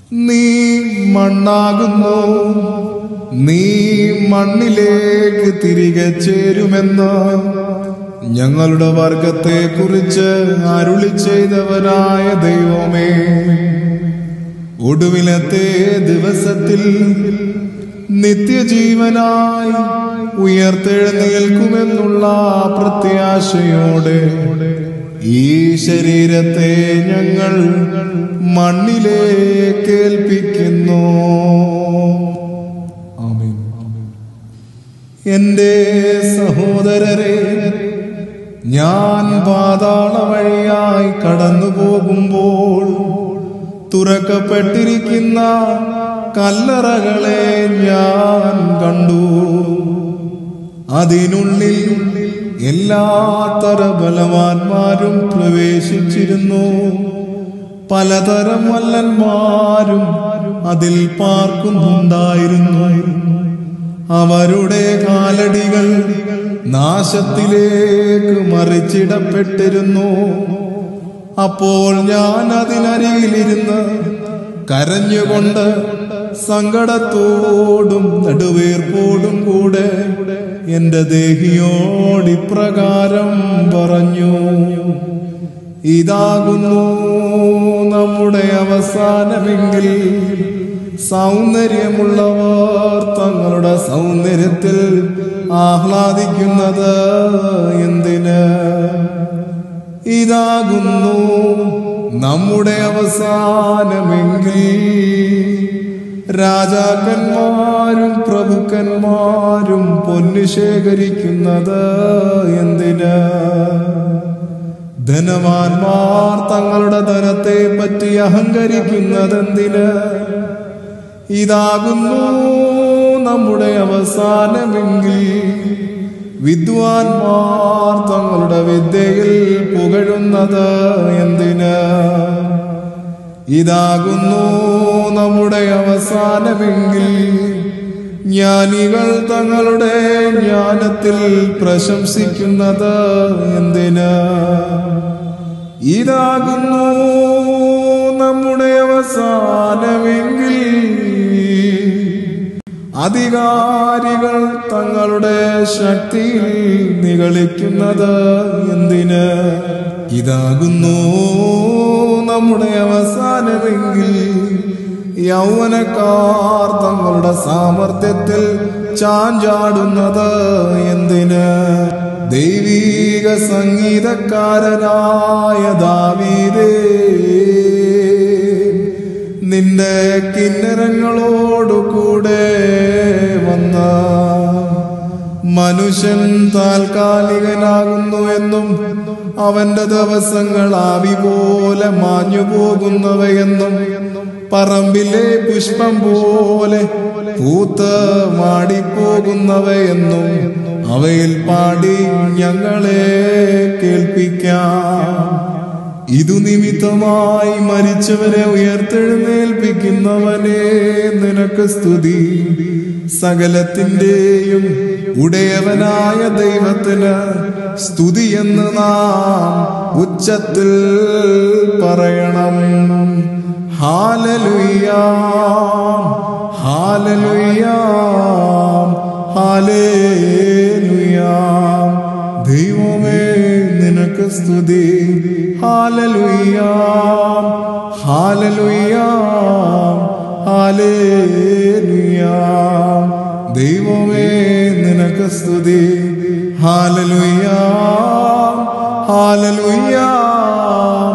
നീ മണ്ണാകുന്നു നീ മണ്ണിലേക്ക് തിരികെ ചേരുമെന്ന് ഞങ്ങളുടെ വർഗത്തെ കുറിച്ച് അരുളി ചെയ്തവനായ ദൈവമേ ഒടുവിലത്തെ ദിവസത്തിൽ നിത്യജീവനായി ഉയർത്തെഴുന്നേൽക്കുമെന്നുള്ള പ്രത്യാശയോടെ ഈ ശരീരത്തെ ഞങ്ങൾ മണ്ണിലേക്ക് ഏൽപ്പിക്കുന്നു ആമേൻ എന്റെ സഹോദരരെ ഞാൻ പാതാള വഴിയായി കടന്നു പോകുമ്പോൾ തുറക്കപ്പെട്ടിരിക്കുന്ന കല്ലറകളെ ഞാൻ കണ്ടു അതിനുള്ളിൽ എല്ലാത്തര ബലവാന്മാരും പ്രവേശിച്ചിരുന്നു പലതരം വല്ലന്മാരും അതിൽ പാർക്കുന്നുണ്ടായിരുന്നു അവരുടെ കാലടികൾ നാശത്തിലേക്ക് മറിച്ചിടപ്പെട്ടിരുന്നു അപ്പോൾ ഞാൻ അതിനരികിലിരുന്ന് കരഞ്ഞുകൊണ്ട് സങ്കടത്തോടും നെടുവേർപ്പോടും കൂടെ എന്റെ ദേഹിയോടിപ്രകാരം പറഞ്ഞു ഇതാകുന്നു നമ്മുടെ അവസാനമെങ്കിൽ സൗന്ദര്യമുള്ളവർ തങ്ങളുടെ സൗന്ദര്യത്തിൽ ആഹ്ലാദിക്കുന്നത് എന്തിന് ഇതാകുന്നു നമ്മുടെ അവസാനമെങ്കിൽ രാജാക്കന്മാരും പ്രഭുക്കന്മാരും പൊന്നു ശേഖരിക്കുന്നത് എന്തിന് ധനവാന്മാർ തങ്ങളുടെ ധനത്തെ പറ്റി അഹങ്കരിക്കുന്നതെന്തിന് ഇതാകുന്നു നമ്മുടെ അവസാനമെങ്കിൽ വിദ്വാൻമാർ തങ്ങളുടെ വിദ്യയിൽ പുകഴുന്നത് എന്തിന് ഇതാകുന്നു നമ്മുടെ അവസാനമെങ്കിൽ ജ്ഞാനികൾ തങ്ങളുടെ ജ്ഞാനത്തിൽ പ്രശംസിക്കുന്നത് എന്തിന് ഇതാകുന്നു നമ്മുടെ അവസാനമെങ്കിൽ അധികാരികൾ തങ്ങളുടെ ശക്തിയിൽ നിഗളിക്കുന്നത് എന്തിന് ഇതാകുന്നു നമ്മുടെ അവസാനമെങ്കിൽ യൗവനക്കാർ തങ്ങളുടെ സാമർഥ്യത്തിൽ ചാഞ്ചാടുന്നത് എന്തിന് ദൈവീക സംഗീതക്കാരനായ ദാവീദേ നിന്റെ കിന്നരങ്ങളോടുകൂടെ വന്ന മനുഷ്യൻ താൽക്കാലികനാകുന്നു എന്നും അവന്റെ ദിവസങ്ങൾ ആവി പോലെ മാഞ്ഞു പോകുന്നവയെന്നും പറമ്പിലെ പുഷ്പം പോലെ പൂത്ത് മാടിപ്പോകുന്നവയെന്നും അവയിൽ പാടി ഞങ്ങളെ കേൾപ്പിക്കാം ഇതു നിമിത്തമായി മരിച്ചവരെ ഉയർത്തെഴുന്നേൽപ്പിക്കുന്നവനെ നിനക്ക് സ്തുതി സകലത്തിന്റെയും ഉടയവനായ ദൈവത്തിന് സ്തുതി എന്ന് നാം ഉച്ചത്തിൽ പറയണം ഹാലലുയാം ഹാലലുയാം ഹാലേലുയാം ദൈവമേ നിനക്ക് സ്തുതി ഹാലലുയാം ഹാലലുയാം ഹാലേലുയാം ദൈവമേ നിനക്ക് സ്തുതി ഹാലലുയാം ഹാലലുയാം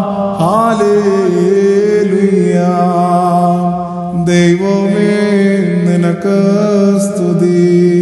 ഹാലേലുയാം ദൈവമേ നിനക്ക് സ്തുതി